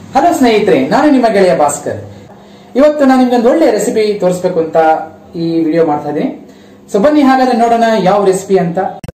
Hello ಸ್ನೇಹಿತರೆ ನಾನು ನಿಮ್ಮ ಗೆಳೆಯ ಭಾಸ್ಕರ್ ಇವತ್ತು ನಾನು ನಿಮ್ಗೆ ಒಂದು ಒಳ್ಳೆ ರೆಸಿಪಿ ತೋರಿಸ್ಬೇಕು ಅಂತ ಈ ವಿಡಿಯೋ ಮಾಡ್ತಾ ಇದ್ದೀನಿ ಸೊ ಬನ್ನಿ ಹಾಗಾದ್ರೆ ನೋಡೋಣ ಯಾವ ರೆಸಿಪಿ ಅಂತ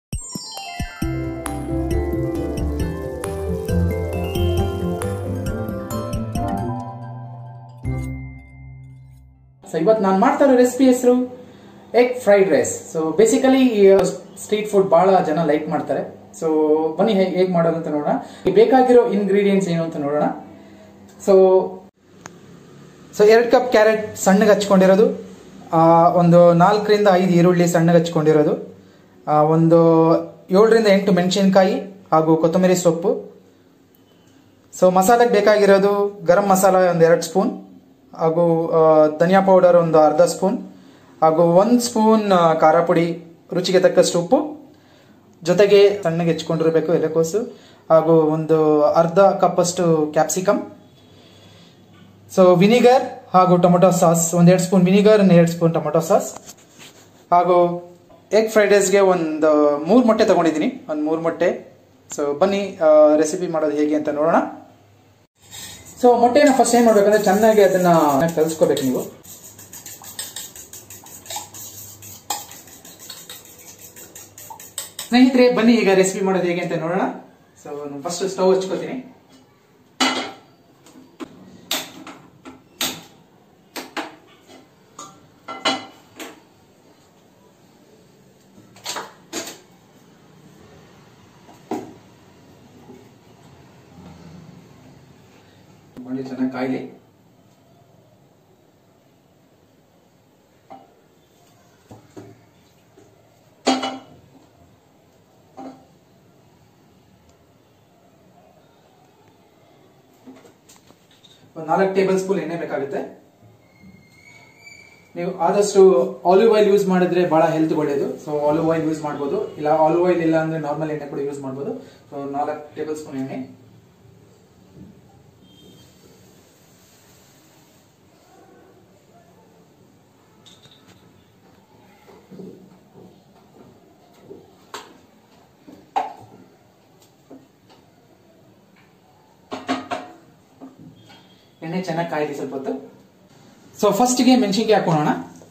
ಸೊ ಇವತ್ತು ನಾನು ಮಾಡ್ತಾ ಇರೋ ರೆಸಿಪಿ ಹೆಸರು egg fried rice so basically street food ಬಹಳ ಜನ ಲೈಕ್ ಮಾಡ್ತಾರೆ ಸೊ ಬನ್ನಿ ಹೇಗೆ ಹೇಗೆ ಮಾಡೋದು ಅಂತ ನೋಡೋಣ ಈ ಬೇಕಾಗಿರೋ ಇಂಗ್ರೀಡಿಯೆಂಟ್ಸ್ ಏನು ಅಂತ ನೋಡೋಣ ಸೊ ಸೊ ಎರಡು ಕಪ್ ಕ್ಯಾರೆಟ್ ಸಣ್ಣಗೆ ಹಚ್ಕೊಂಡಿರೋದು ಆ, ಒಂದು ನಾಲ್ಕರಿಂದ ಐದು ಈರುಳ್ಳಿ ಸಣ್ಣಗೆ ಹಚ್ಕೊಂಡಿರೋದು ಆ, ಒಂದು ಏಳರಿಂದ ಎಂಟು ಮೆಣಸಿನ್ಕಾಯಿ ಹಾಗೂ ಕೊತ್ತಂಬರಿ ಸೊಪ್ಪು ಸೊ ಮಸಾಲೆಗೆ ಬೇಕಾಗಿರೋದು ಗರಂ ಮಸಾಲ ಒಂದು ಎರಡು ಸ್ಪೂನ್ ಹಾಗೂ ಆ, ಧನಿಯಾ ಪೌಡರ್ ಒಂದು ಅರ್ಧ ಸ್ಪೂನ್ ಹಾಗೂ ಒಂದು ಸ್ಪೂನ್ ಆ, ಖಾರ ಪುಡಿ ರುಚಿಗೆ ತಕ್ಕಷ್ಟು ಉಪ್ಪು ಜೊತೆಗೆ ಸಣ್ಣಗೆ ಹೆಚ್ಕೊಂಡಿರಬೇಕು ಎಲೆಕೋಸು ಹಾಗೂ ಒಂದು ಅರ್ಧ ಕಪ್ಪಷ್ಟು ಕ್ಯಾಪ್ಸಿಕಮ್ ಸೊ ವಿನಿಗರ್ ಹಾಗೂ ಟೊಮೊಟೊ ಸಾಸ್ ಒಂದೆರಡು ಸ್ಪೂನ್ ವಿನಿಗರ್ ಎರಡು ಸ್ಪೂನ್ ಟೊಮೊಟೊ ಸಾಸ್ ಹಾಗೂ ಎಗ್ ಫ್ರೈಡ್ ರೈಸ್ಗೆ ಒಂದು ಮೂರು ಮೊಟ್ಟೆ ತಗೊಂಡಿದ್ದೀನಿ ಒಂದು ಮೂರು ಮೊಟ್ಟೆ ಸೊ ಬನ್ನಿ ರೆಸಿಪಿ ಮಾಡೋದು ಹೇಗೆ ಅಂತ ನೋಡೋಣ ಸೊ ಮೊಟ್ಟೆನ ಫಸ್ಟ್ ಏನ್ ಮಾಡ್ಬೇಕಂದ್ರೆ ಚೆನ್ನಾಗಿ ಅದನ್ನ ಕಲಿಸ್ಕೋಬೇಕು ನೀವು ಸ್ನೇಹಿತರೆ ಬನ್ನಿ ಈಗ ರೆಸಿಪಿ ಮಾಡೋದು ಹೇಗೆ ಅಂತ ನೋಡೋಣ ಸೊ ಫಸ್ಟ್ ಸ್ಟವ್ ಹಚ್ಕೋತೀನಿ ಮಾಡಿ ಚೆನ್ನಾಗಿ ಕಾಯ್ಲಿ ಒಂದು ನಾಲ್ಕು ಟೇಬಲ್ ಸ್ಪೂನ್ ಎಣ್ಣೆ ಬೇಕಾಗುತ್ತೆ ನೀವು ಆದಷ್ಟು ಆಲಿವ್ ಆಯಿಲ್ ಯೂಸ್ ಮಾಡಿದ್ರೆ ಬಹಳ ಹೆಲ್ತ್ ಒಳ್ಳೆಯದು ಸೊ ಆಲಿವ್ ಆಯಿಲ್ ಯೂಸ್ ಮಾಡ್ಬೋದು ಇಲ್ಲ ಆಲಿವ್ ಆಯಿಲ್ ಇಲ್ಲ ಅಂದ್ರೆ ನಾರ್ಮಲ್ ಎಣ್ಣೆ ಕೂಡ ಯೂಸ್ ಮಾಡ್ಬೋದು ಸೊ ನಾಲ್ಕು ಟೇಬಲ್ ಸ್ಪೂನ್ ಎಣ್ಣೆ ಎಣ್ಣೆ ಚೆನ್ನಾಗಿ ಕಾಯ್ಲಿ ಸ್ವಲ್ಪ ಹೊತ್ತು ಸೊ ಫಸ್ಟ್ಗೆ ಮೆಣಸಿನ್ಕಾಯಿ ಹಾಕೋಣ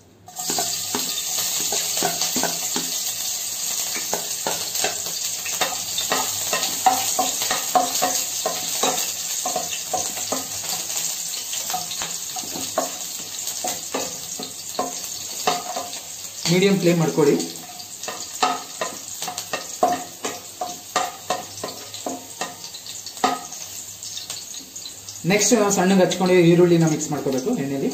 ಮೀಡಿಯಂ ಫ್ಲೇಮ್ ಮಾಡ್ಕೊಳ್ಳಿ ನೆಕ್ಸ್ಟ್ ನಾವು ಸಣ್ಣಗೆ ಹಚ್ಕೊಂಡು ಈರುಳ್ಳಿನ ಮಿಕ್ಸ್ ಮಾಡ್ಕೋಬೇಕು ಎಣ್ಣೆಲಿ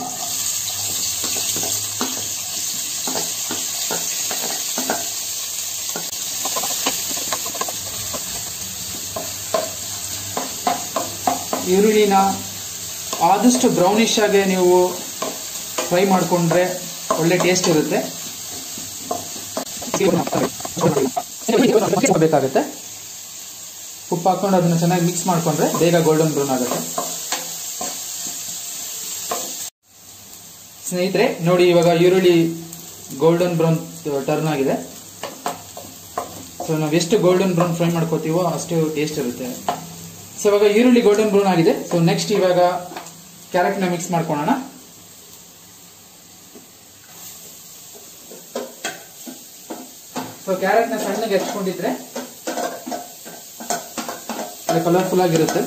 ಈರುಳ್ಳಿನ ಆದಷ್ಟು ಬ್ರೌನಿಶ್ ಆಗಿ ನೀವು ಫ್ರೈ ಮಾಡಿಕೊಂಡ್ರೆ ಒಳ್ಳೆ ಟೇಸ್ಟ್ ಇರುತ್ತೆ ಬೇಕಾಗುತ್ತೆ ಉಪ್ಪು ಹಾಕೊಂಡು ಅದನ್ನ ಚೆನ್ನಾಗಿ ಮಿಕ್ಸ್ ಮಾಡ್ಕೊಂಡ್ರೆ ಬೇಗ ಗೋಲ್ಡನ್ ಬ್ರೌನ್ ಆಗುತ್ತೆ ಸ್ನೇಹಿತರೆ ನೋಡಿ ಇವಾಗ ಈರುಳ್ಳಿ ಗೋಲ್ಡನ್ ಬ್ರೌನ್ ಟರ್ನ್ ಆಗಿದೆ ಸೊ ನಾವು ಎಷ್ಟು ಗೋಲ್ಡನ್ ಬ್ರೌನ್ ಫ್ರೈ ಮಾಡ್ಕೋತೀವೋ ಅಷ್ಟು ಟೇಸ್ಟ್ ಇರುತ್ತೆ ಸೊ ಇವಾಗ ಈರುಳ್ಳಿ ಗೋಲ್ಡನ್ ಬ್ರೌನ್ ಆಗಿದೆ ಸೊ ನೆಕ್ಸ್ಟ್ ಇವಾಗ ಕ್ಯಾರೆಟ್ನ ಮಿಕ್ಸ್ ಮಾಡ್ಕೊಳ್ಳೋಣ ಸೊ ಕ್ಯಾರೆಟ್ನ ಸಣ್ಣಗೆ ಹೆಚ್ಕೊಂಡಿದ್ರೆ ಕಲರ್ಫುಲ್ ಆಗಿರುತ್ತೆ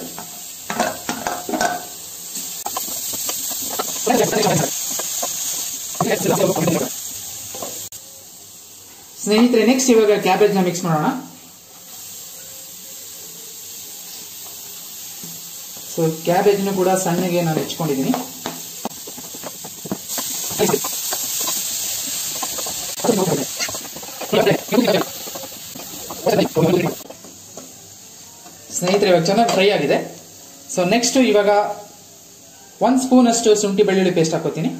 ಸ್ನೇಹಿತರೆ ನೆಕ್ಸ್ಟ್ ಇವಾಗ ಕ್ಯಾಬೇಜ್ ನ ಮಿಕ್ಸ್ ಮಾಡೋಣ ಸೊ ಕ್ಯಾಬೇಜ್ ಕೂಡ ಸಣ್ಣಗೆ ನಾನು ಹೆಚ್ಕೊಂಡಿದ್ದೀನಿ ಸ್ನೇಹಿತರೆ ಇವಾಗ ಚೆನ್ನಾಗಿ ಫ್ರೈ ಆಗಿದೆ ಸೊ ನೆಕ್ಸ್ಟ್ ಇವಾಗ ಒಂದು ಸ್ಪೂನ್ ಅಷ್ಟು ಶುಂಠಿ ಬೆಳ್ಳುಳ್ಳಿ ಪೇಸ್ಟ್ ಹಾಕೋತೀನಿ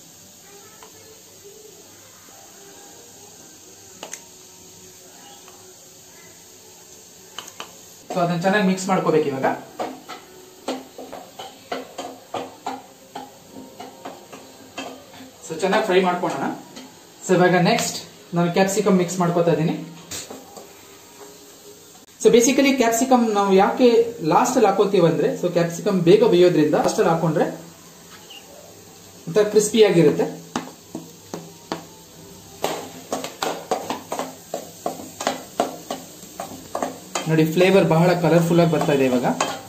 ಸೊ ಅದನ್ನ ಚೆನ್ನಾಗಿ ಮಿಕ್ಸ್ ಮಾಡ್ಕೋಬೇಕು ಇವಾಗ ಸೊ ಚೆನ್ನಾಗಿ ಫ್ರೈ ಮಾಡ್ಕೊಳ್ಳೋಣ ಸೊ ಇವಾಗ ನೆಕ್ಸ್ಟ್ ನಾನು ಕ್ಯಾಪ್ಸಿಕಮ್ ಮಿಕ್ಸ್ ಮಾಡ್ಕೋತಾ ಇದ್ದೀನಿ ಸೊ ಬೇಸಿಕಲಿ ಕ್ಯಾಪ್ಸಿಕಮ್ ನಾವು ಯಾಕೆ ಲಾಸ್ಟ್ ಅಲ್ಲಿ ಹಾಕೋತೀವಿ ಅಂದ್ರೆ ಸೊ ಕ್ಯಾಪ್ಸಿಕಮ್ ಬೇಗ ಬೇಯೋದ್ರಿಂದ ಲಾಸ್ಟ್ ಅಲ್ಲಿ ಹಾಕೊಂಡ್ರೆ ಒಂಥರ ಕ್ರಿಸ್ಪಿ ಆಗಿರುತ್ತೆ ನೋಡಿ ಫ್ಲೇವರ್ ಬಹಳ ಕಲರ್ಫುಲ್ ಆಗಿ ಬರ್ತಾ ಇದೆ ಇವಾಗ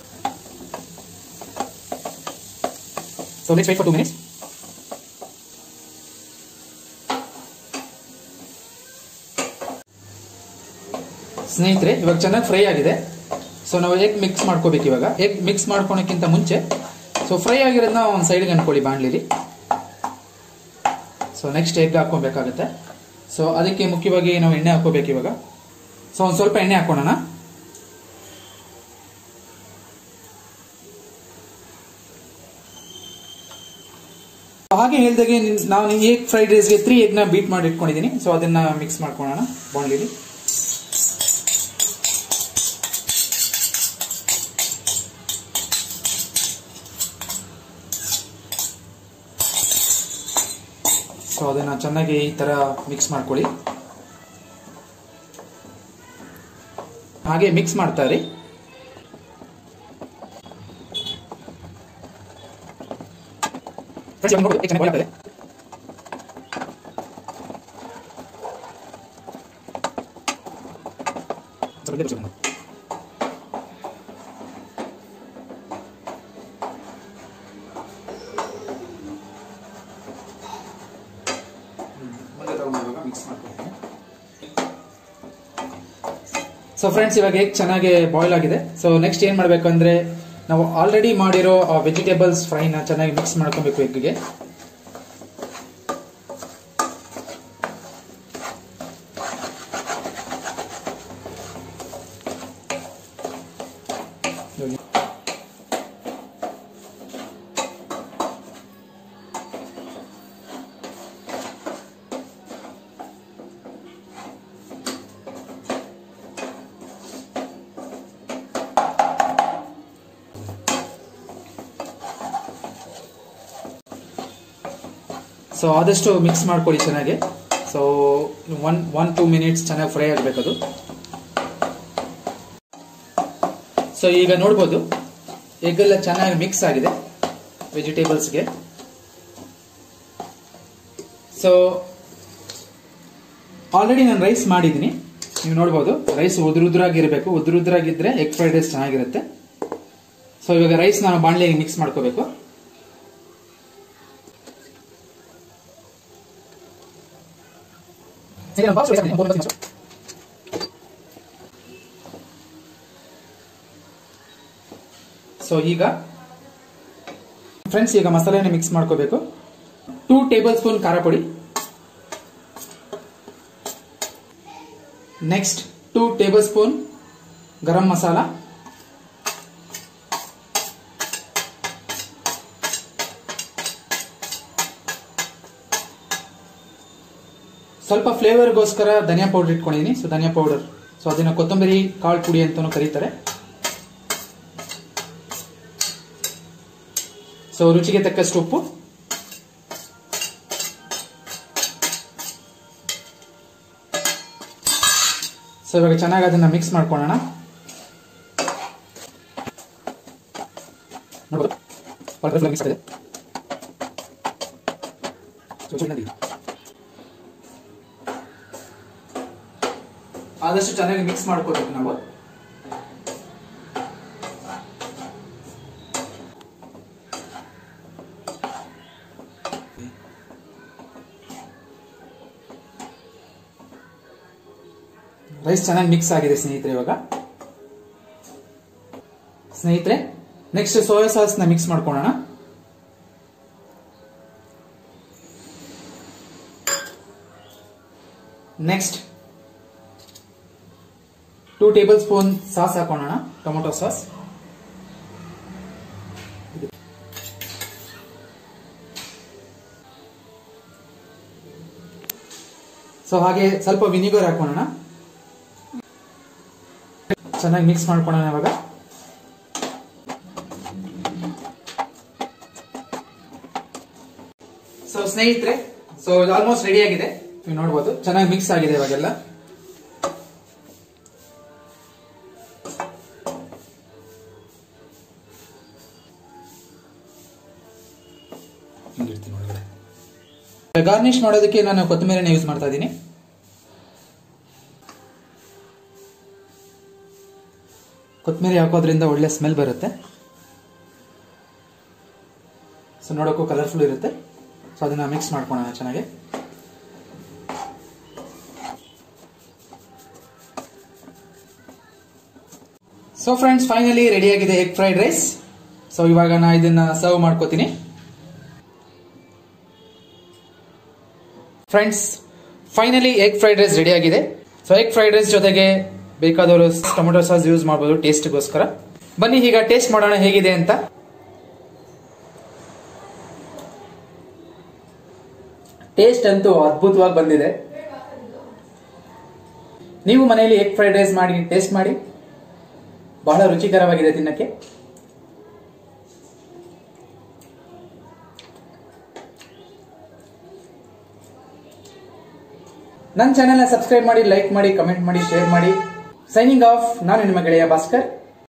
so let's wait for two minutes ಸ್ನೇಹಿತರೆ ಇವಾಗ ಚೆನ್ನಾಗಿ ಫ್ರೈ ಆಗಿದೆ ಸೊ ನಾವು ಎಗ್ ಮಿಕ್ಸ್ ಮಾಡ್ಕೋಬೇಕು ಇವಾಗ ಎಗ್ ಮಿಕ್ಸ್ ಮಾಡ್ಕೊಳಕ್ಕಿಂತ ಮುಂಚೆ ಸೊ ಫ್ರೈ ಆಗಿರೋದನ್ನ ಒಂದು ಸೈಡ್ಗೆ ಅನ್ಕೊಳ್ಳಿ ಬಾಣಲಿಲಿ ಸೊ ನೆಕ್ಸ್ಟ್ ಎಗ್ ಹಾಕೊಬೇಕಾಗುತ್ತೆ ಸೊ ಅದಕ್ಕೆ ಮುಖ್ಯವಾಗಿ ನಾವು ಎಣ್ಣೆ ಹಾಕೋಬೇಕು ಇವಾಗ ಸೊ ಒಂದು ಸ್ವಲ್ಪ ಎಣ್ಣೆ ಹಾಕೋಣ ಹಾಗೆ ಹೇಳ್ದಾಗೆ ನಿನ್- ನಾನು ಎಗ್ ಫ್ರೈಡ್ ರೈಸ್ಗೆ ತ್ರೀ ಎಗ್ನ ಬೀಟ್ ಮಾಡಿ ಇಟ್ಕೊಂಡಿದ್ದೀನಿ ಸೊ ಅದನ್ನ ಮಿಕ್ಸ್ ಮಾಡ್ಕೊಳ್ಳೋಣ ಬಾಣಲಿಲಿ ಸೊ ಅದನ್ನ ಚೆನ್ನಾಗಿ ಈ ತರ ಮಿಕ್ಸ್ ಮಾಡ್ಕೊಳ್ಳಿ ಹಾಗೆ ಮಿಕ್ಸ್ ಮಾಡ್ತಾ ಇರಿ Friends, ಇವಾಗ ನೋಡ್ಬೋದು, ಹೇಗೆ ಚೆನ್ನಾಗಿ boil ಆಗ್ತಾ ಇದೆ. ಸ್ವಲ್ಪ ಇಲ್ಲೇ ಬಿಡ್ಸೋಣ. ಮುಂದೆ ತಗೊಂಡು ಇವಾಗ ಮಿಕ್ಸ್ ಮಾಡ್ಕೊಳ್ತೀನಿ ಸೊ ಫ್ರೆಂಡ್ಸ್ ಇವಾಗ ಹೇಗೆ ಚೆನ್ನಾಗಿ ಬಾಯ್ಲ್ ಆಗಿದೆ ಸೊ ನೆಕ್ಸ್ಟ್ ಏನ್ ಮಾಡ್ಬೇಕಂದ್ರೆ ನಾವು ಆಲ್ರೆಡಿ ಮಾಡಿರೋ ವೆಜಿಟೇಬಲ್ಸ್ ಫ್ರೈನ ಚೆನ್ನಾಗಿ ಮಿಕ್ಸ್ ಮಾಡ್ಕೊಬೇಕು ಎಗ್ಗೆ ಸೊ ಆದಷ್ಟು ಮಿಕ್ಸ್ ಮಾಡ್ಕೊಳ್ಳಿ ಚೆನ್ನಾಗಿ so one one two minutes ಚೆನ್ನಾಗಿ ಫ್ರೈ ಆಗಬೇಕದು ಸೊ ಈಗ ನೋಡ್ಬೋದು ಎಗ್ ಎಲ್ಲ ಚೆನ್ನಾಗಿ ಮಿಕ್ಸ್ ಆಗಿದೆ ವೆಜಿಟೇಬಲ್ಸ್ಗೆ ಸೊ ಆಲ್ರೆಡಿ ನಾನು ರೈಸ್ ಮಾಡಿದ್ದೀನಿ ನೀವು ನೋಡ್ಬೋದು ರೈಸ್ ಉದುರುದ್ರಾಗಿರ್ಬೇಕು ಉದುರುದ್ರಾಗಿದ್ರೆ ಎಗ್ ಫ್ರೈಡ್ ರೈಸ್ ಚೆನ್ನಾಗಿರುತ್ತೆ ಸೊ ಇವಾಗ ರೈಸ್ ನಾನು ಬಾಣಲೆಗೆ ಮಿಕ್ಸ್ ಮಾಡ್ಕೋಬೇಕು ಸೊ ಈಗ ಫ್ರೆಂಡ್ಸ್ ಈಗ ಮಸಾಲೆನ ಮಿಕ್ಸ್ ಮಾಡ್ಕೋಬೇಕು ಟೂ ಟೇಬಲ್ ಸ್ಪೂನ್ ಖಾರ ಪುಡಿ next two tablespoon garam masala ಸ್ವಲ್ಪ ಫ್ಲೇವರ್ಗೋಸ್ಕರ ಧನಿಯಾ ಪೌಡರ್ ಇಟ್ಕೊಂಡಿದ್ದೀನಿ ಸೊ ಧನಿಯಾ ಪೌಡರ್ ಸೊ ಅದನ್ನ ಕೊತ್ತಂಬರಿ ಕಾಳು ಪುಡಿ ಅಂತಾನು ಕರೀತಾರೆ ಸೊ ರುಚಿಗೆ ತಕ್ಕಷ್ಟು ಉಪ್ಪು ಸೊ ಇವಾಗ ಚೆನ್ನಾಗಿ ಅದನ್ನ ಮಿಕ್ಸ್ ಮಾಡ್ಕೊಳ್ಳೋಣ ನೋಡ್ಬೋದು ಒಳ್ಳೆ ಮಿಕ್ಸ್ ಇದೆ ಸೊ ಚೆನ್ನಾಗಿ ಆದಷ್ಟು ಚೆನ್ನಾಗಿ ಮಿಕ್ಸ್ ಮಾಡ್ಕೋಬೇಕು ನಾವು ರೈಸ್ ಚೆನ್ನಾಗಿ ಮಿಕ್ಸ್ ಆಗಿದೆ ಸ್ನೇಹಿತರೆ ಇವಾಗ ಸ್ನೇಹಿತರೆ ನೆಕ್ಸ್ಟ್ ಸೋಯಾ ಸಾಸ್ ನ ಮಿಕ್ಸ್ ಮಾಡ್ಕೊಳ್ಳೋಣ next two tablespoon sauce ಹಾಕೋಣ ಟೊಮೊಟೊ ಸಾಸ್ ಸೊ ಹಾಗೆ ಸ್ವಲ್ಪ ವಿನಿಗರ್ ಹಾಕೋಣ ಚೆನ್ನಾಗಿ ಮಿಕ್ಸ್ ಮಾಡ್ಕೊಳ್ಳೋಣ ಇವಾಗ ಸೊ ಸ್ನೇಹಿತರೆ ಸೊ ಇದು ಆಲ್ಮೋಸ್ಟ್ ರೆಡಿ ಆಗಿದೆ ನೀವು ನೋಡ್ಬೋದು ಚೆನ್ನಾಗಿ ಮಿಕ್ಸ್ ಆಗಿದೆ ಇವಾಗೆಲ್ಲ ಹಿಂಗಿಡ್ತೀನಿ ಒಳಗಡೆ ಗಾರ್ನಿಶ್ ಮಾಡೋದಕ್ಕೆ ನಾನು ಕೊತ್ತಂಬರಿನ ಯೂಸ್ ಮಾಡ್ತಾ ಇದ್ದೀನಿ ಕೊತ್ತಂಬರಿ ಹಾಕೋದ್ರಿಂದ ಒಳ್ಳೆ ಸ್ಮೆಲ್ ಬರುತ್ತೆ ಸೊ ನೋಡೋಕ್ಕೂ ಕಲರ್ಫುಲ್ ಇರುತ್ತೆ ಸೊ ಅದನ್ನ ಮಿಕ್ಸ್ ಮಾಡ್ಕೊಳ್ಳೋಣ ಚೆನ್ನಾಗಿ ಸೊ ಫ್ರೆಂಡ್ಸ್ ಫೈನಲಿ ರೆಡಿ ಆಗಿದೆ ಎಗ್ ಫ್ರೈಡ್ ರೈಸ್ ಸೊ ಇವಾಗ ನಾ ಇದನ್ನ ಸರ್ವ್ ಮಾಡ್ಕೋತೀನಿ friends finally egg fried rice ready ಆಗಿದೆ ಸೊ ಎಗ್ ಫ್ರೈಡ್ ರೈಸ್ ಜೊತೆಗೆ ಬೇಕಾದವರು ಟೊಮೆಟೊ ಸಾಸ್ ಯೂಸ್ ಮಾಡಬಹುದು ಟೇಸ್ಟ್ಗೋಸ್ಕರ ಬನ್ನಿ ಈಗ ಟೇಸ್ಟ್ ಮಾಡೋಣ ಹೇಗಿದೆ ಅಂತ ಟೇಸ್ಟ್ ಅಂತೂ ಅದ್ಭುತವಾಗಿ ಬಂದಿದೆ ನೀವು ಮನೆಯಲ್ಲಿ ಎಗ್ ಫ್ರೈಡ್ ರೈಸ್ ಮಾಡಿ ಟೇಸ್ಟ್ ಮಾಡಿ ಬಹಳ ರುಚಿಕರವಾಗಿದೆ ತಿನ್ನಕ್ಕೆ ನನ್ನ ಚಾನೆಲ್ನ ಸಬ್ಸ್ಕ್ರೈಬ್ ಮಾಡಿ ಲೈಕ್ ಮಾಡಿ ಕಮೆಂಟ್ ಮಾಡಿ ಶೇರ್ ಮಾಡಿ ಸೈನಿಂಗ್ ಆಫ್ ನಾನು ನಿಮ್ಮ ಗೆಳೆಯ ಭಾಸ್ಕರ್